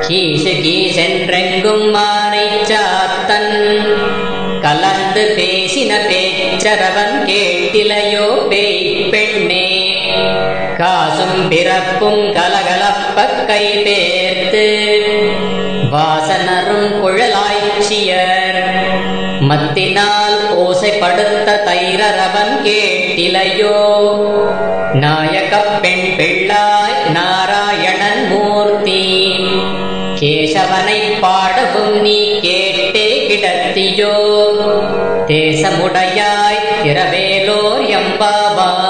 கீசு கீசென்றெங்கும் மானை சாத்தன் கலந்து பேசின பேச்சரவன் கேட்டிலையோ பேய் பெண்ணே காசும் பிறப்பும் கலகலப்ப கை பேர்த்து வாசனரும் குழலாய்ச்சியர் மத்தினால் ஓசைப்படுத்த தைரரவன் கேட்டிலையோ நாயகப் பெண் பிள்ளாய் நாராயணன் மூர்த்தி கேசவனை பாடவும் நீ கேட்டே கிடத்தியோ தேசமுடையாய் திரவேலோர் எம்பாவாய்